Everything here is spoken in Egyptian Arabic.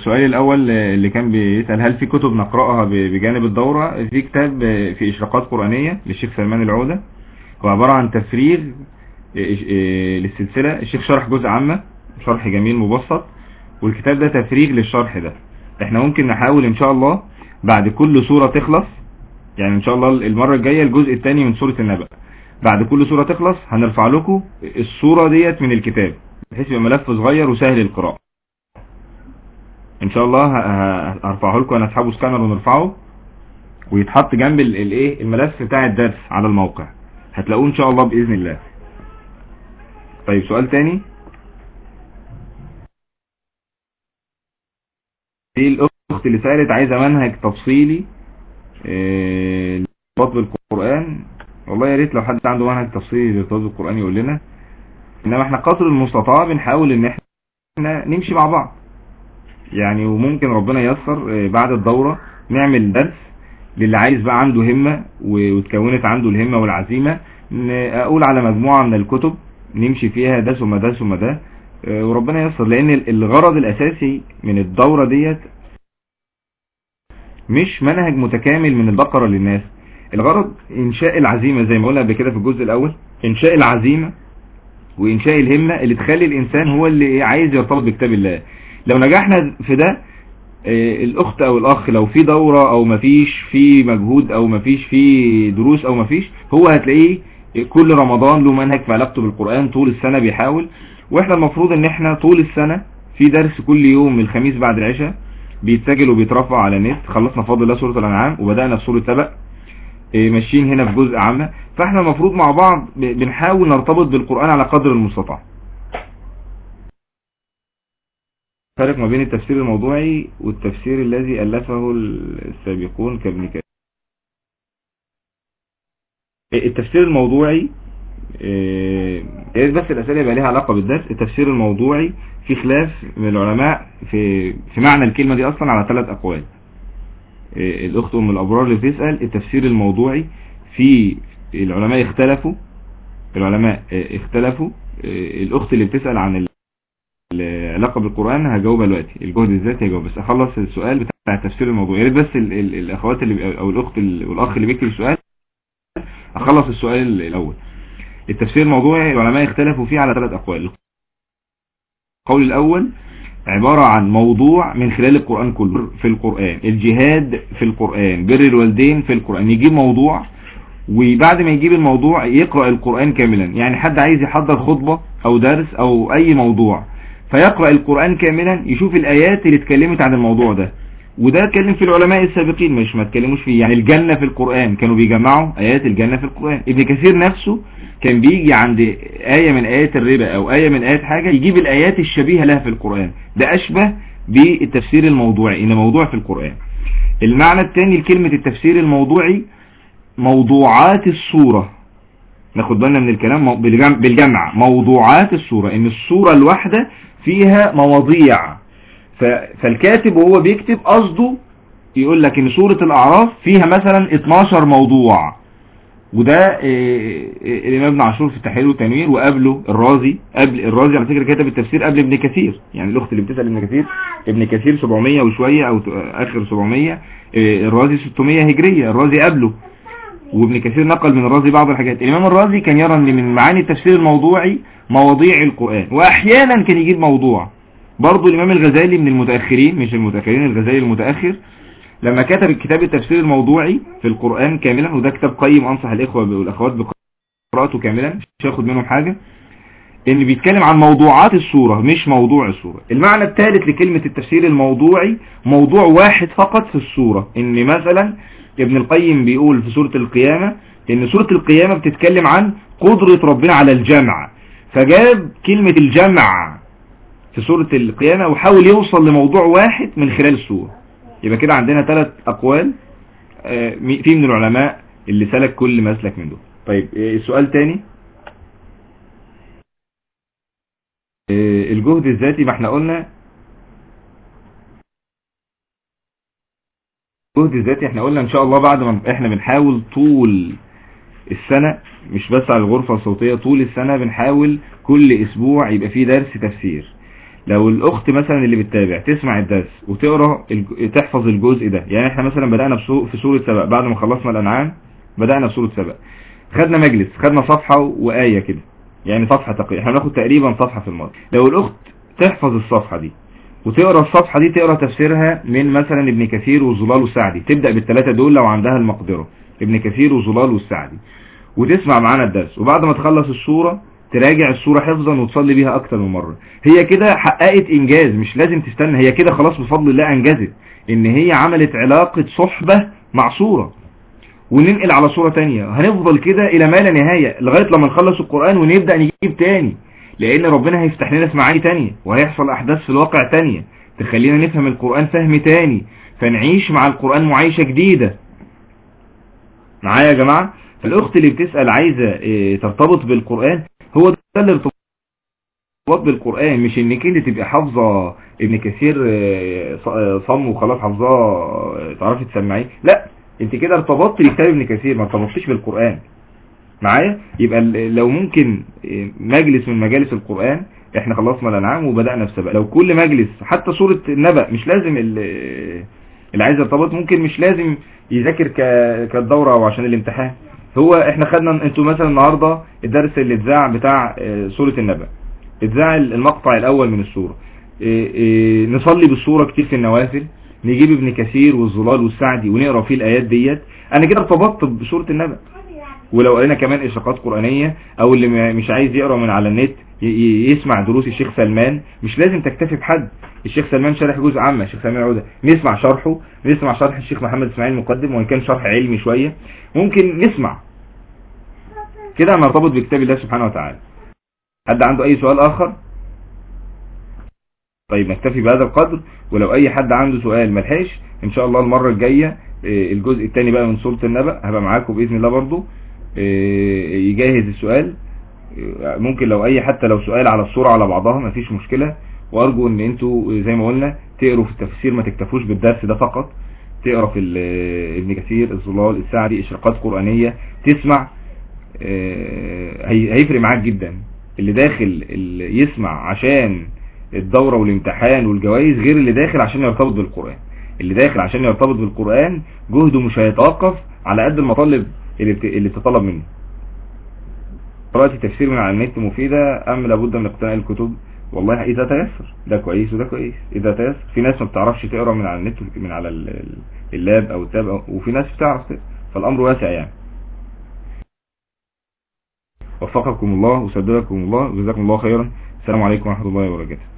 السؤال الاول اللي كان بيسأل هل في كتب نقرأها بجانب الدورة في كتاب في اشراقات قرآنية للشيخ سلمان العودة هو عبارة عن تفريغ للسلسلة الشيخ شرح جزء عامة شرح جميل مبسط والكتاب ده تفريغ للشرح ده احنا ممكن نحاول ان شاء الله بعد كل سورة تخلص يعني ان شاء الله المرة الجاية الجزء الثاني من سورة النبأ بعد كل سورة تخلص هنرفع لكم السورة ديت من الكتاب بحيث يبقى ملف صغير وسهل القراءة ان شاء الله هرفعه لكم انا اسحبه سكانر ونرفعه ويتحط جنب الايه الملف بتاع الدرس على الموقع هتلاقوه ان شاء الله باذن الله طيب سؤال تاني في الاخت اللي سألت عايزة منهج تفصيلي للارتباط بالقرآن والله يا ريت لو حد عنده منهج تفصيلي للارتباط بالقرآن يقول لنا انما احنا قدر المستطاع بنحاول ان احنا نمشي مع بعض يعني وممكن ربنا ييسر بعد الدورة نعمل درس للي عايز بقى عنده همة وتكونت عنده الهمة والعزيمة اقول على مجموعة من الكتب نمشي فيها ده ثم ده ثم ده وربنا ييسر لان الغرض الاساسي من الدورة ديت مش منهج متكامل من البقرة للناس الغرض انشاء العزيمة زي ما قلنا قبل كده في الجزء الاول انشاء العزيمة وانشاء الهمة اللي تخلي الانسان هو اللي عايز يرتبط بكتاب الله لو نجحنا في ده الاخت او الاخ لو في دورة او مفيش في مجهود او مفيش في دروس او مفيش هو هتلاقيه كل رمضان له منهج في علاقته بالقرآن طول السنة بيحاول واحنا المفروض ان احنا طول السنة في درس كل يوم الخميس بعد العشاء بيتسجل وبيترفع على النت خلصنا فاضل الله سورة الانعام وبدأنا في سورة سبأ ماشيين هنا في جزء عامة فاحنا المفروض مع بعض بنحاول نرتبط بالقرآن على قدر المستطاع فرق ما بين التفسير الموضوعي والتفسير الذي ألفه السابقون كابن كثير التفسير الموضوعي بس الأسئلة يبقى لها علاقة بالدرس التفسير الموضوعي في خلاف من العلماء في في معنى الكلمة دي أصلا على ثلاث أقوال الأخت أم الأبرار اللي بتسأل التفسير الموضوعي في العلماء اختلفوا العلماء اختلفوا الأخت اللي بتسأل عن العلاقة بالقرآن هجاوبها دلوقتي الجهد الذاتي هجاوب بس اخلص السؤال بتاع التفسير الموضوعي يا ريت بس ال ال الاخوات اللي او الاخت والاخ اللي بيكتب السؤال اخلص السؤال الاول التفسير الموضوعي العلماء اختلفوا فيه على ثلاث اقوال القول الاول عبارة عن موضوع من خلال القرآن كله في القرآن الجهاد في القرآن بر الوالدين في القرآن يجيب موضوع وبعد ما يجيب الموضوع يقرأ القرآن كاملا يعني حد عايز يحضر خطبة او درس او اي موضوع فيقرأ القرآن كاملا يشوف الآيات اللي اتكلمت عن الموضوع ده وده اتكلم في العلماء السابقين مش ما اتكلموش فيه يعني الجنة في القرآن كانوا بيجمعوا آيات الجنة في القرآن ابن كثير نفسه كان بيجي عند آية من آيات الربا أو آية من آيات حاجة يجيب الآيات الشبيهة لها في القرآن ده أشبه بالتفسير الموضوعي إن موضوع في القرآن المعنى الثاني لكلمة التفسير الموضوعي موضوعات الصورة ناخد بالنا من الكلام بالجمع موضوعات الصورة ان الصورة الواحدة فيها مواضيع فالكاتب وهو بيكتب قصده يقول لك ان سورة الاعراف فيها مثلا 12 موضوع وده الامام ابن عاشور في التحرير والتنوير وقبله الرازي قبل الرازي على فكرة كتب التفسير قبل ابن كثير يعني الاخت اللي بتسأل ابن كثير ابن كثير 700 وشوية او اخر 700 الرازي 600 هجرية الرازي قبله وابن كثير نقل من الرازي بعض الحاجات الامام الرازي كان يرى ان من معاني التفسير الموضوعي مواضيع القرآن واحيانا كان يجيب موضوع برضو الامام الغزالي من المتأخرين مش المتأخرين الغزالي المتأخر لما كتب الكتاب التفسير الموضوعي في القرآن كاملا وده كتاب قيم انصح الاخوة والاخوات بقراءته كاملا مش هاخد منهم حاجة ان بيتكلم عن موضوعات السورة مش موضوع السورة المعنى الثالث لكلمة التفسير الموضوعي موضوع واحد فقط في السورة ان مثلا ابن القيم بيقول في سورة القيامة ان سورة القيامة بتتكلم عن قدرة ربنا على الجمع فجاب كلمة الجمع في سورة القيامة وحاول يوصل لموضوع واحد من خلال السورة يبقى كده عندنا ثلاث أقوال في من العلماء اللي سلك كل مسلك من دول طيب السؤال تاني الجهد الذاتي ما احنا قلنا الجهد الذاتي احنا قلنا ان شاء الله بعد ما احنا بنحاول طول السنة مش بس على الغرفة الصوتية طول السنة بنحاول كل اسبوع يبقى فيه درس تفسير لو الاخت مثلا اللي بتتابع تسمع الدرس وتقرا الج- تحفظ الجزء ده يعني احنا مثلا بدأنا بسو- في سورة سبأ بعد ما خلصنا الانعام بدأنا في سورة سبأ خدنا مجلس خدنا صفحة وآية كده يعني صفحة تقريبا احنا بناخد تقريبا صفحة في المرة لو الاخت تحفظ الصفحة دي وتقرا الصفحة دي تقرا تفسيرها من مثلا ابن كثير وزلال والسعدي تبدأ بالثلاثة دول لو عندها المقدرة ابن كثير وزلال والسعدي وتسمع معانا الدرس وبعد ما تخلص السورة تراجع السورة حفظا وتصلي بيها اكتر من مرة هي كده حققت انجاز مش لازم تستنى هي كده خلاص بفضل الله انجزت ان هي عملت علاقة صحبة مع سورة وننقل على صورة تانية هنفضل كده الى ما لا نهاية لغاية لما نخلص القرآن ونبدأ نجيب تاني لان ربنا هيفتح لنا في معاني تانية وهيحصل احداث في الواقع تانية تخلينا نفهم القرآن فهم تاني فنعيش مع القرآن معايشة جديدة معايا يا جماعة فالاخت اللي بتسأل عايزة إيه، ترتبط بالقرآن هو ده الارتباط بالقرآن مش انك انت تبقى حافظة ابن كثير إيه، ص- آه، صم وخلاص حافظاه آه، تعرفي تسمعيه لا انت كده ارتبطت بكتاب ابن كثير ما ارتبطتيش بالقرآن معايا يبقى ال- لو ممكن إيه، مجلس من مجالس القرآن احنا خلصنا الانعام وبدأنا في سبق لو كل مجلس حتى سورة النبأ مش لازم ال- اللي عايز يرتبط ممكن مش لازم يذاكر ك- كالدورة او عشان الامتحان هو احنا خدنا انتوا مثلا النهاردة الدرس اللي اتذاع بتاع آه، سورة النبأ اتذاع المقطع الاول من السورة إيه إيه نصلي بالسورة كتير في النوافل نجيب ابن كثير والظلال والسعدي ونقرا فيه الايات ديت انا كده ارتبطت بسورة النبأ ولو قرينا كمان اشراقات قرآنية او اللي م- مش عايز يقرا من على النت ي- ي- يسمع دروس الشيخ سلمان مش لازم تكتفي بحد الشيخ سلمان شارح جزء عامة الشيخ سلمان عودة نسمع شرحه نسمع شرح الشيخ محمد اسماعيل المقدم وان كان شرح علمي شوية ممكن نسمع كده نرتبط بكتاب الله سبحانه وتعالى حد عنده اي سؤال اخر طيب نكتفي بهذا القدر ولو اي حد عنده سؤال ملحقش ان شاء الله المرة الجاية آه، الجزء الثاني بقى من سورة النبأ هبقى معاكم بإذن الله برضو آه، يجهز السؤال آه، ممكن لو اي حتى لو سؤال على الصورة على بعضها مفيش مشكلة وارجو ان انتوا زي ما قلنا تقروا في التفسير ما تكتفوش بالدرس ده فقط تقرا في ال- ابن كثير الظلال السعدي اشراقات قرآنية تسمع آه، هي- هيفرق معاك جدا اللي داخل اللي يسمع عشان الدورة والامتحان والجوائز غير اللي داخل عشان يرتبط بالقرآن اللي داخل عشان يرتبط بالقرآن جهده مش هيتوقف على قد المطالب اللي بت- اللي بتطلب منه قراءة التفسير من على النت مفيدة أم لابد من اقتناء الكتب والله إذا تيسر ده كويس وده كويس إذا تيسر في ناس ما بتعرفش تقرا من على النت من على ال- ال- اللاب أو التاب أو وفي ناس بتعرف تقرا فالأمر واسع يعني وفقكم الله وسددكم الله وجزاكم الله خيرا السلام عليكم ورحمة الله وبركاته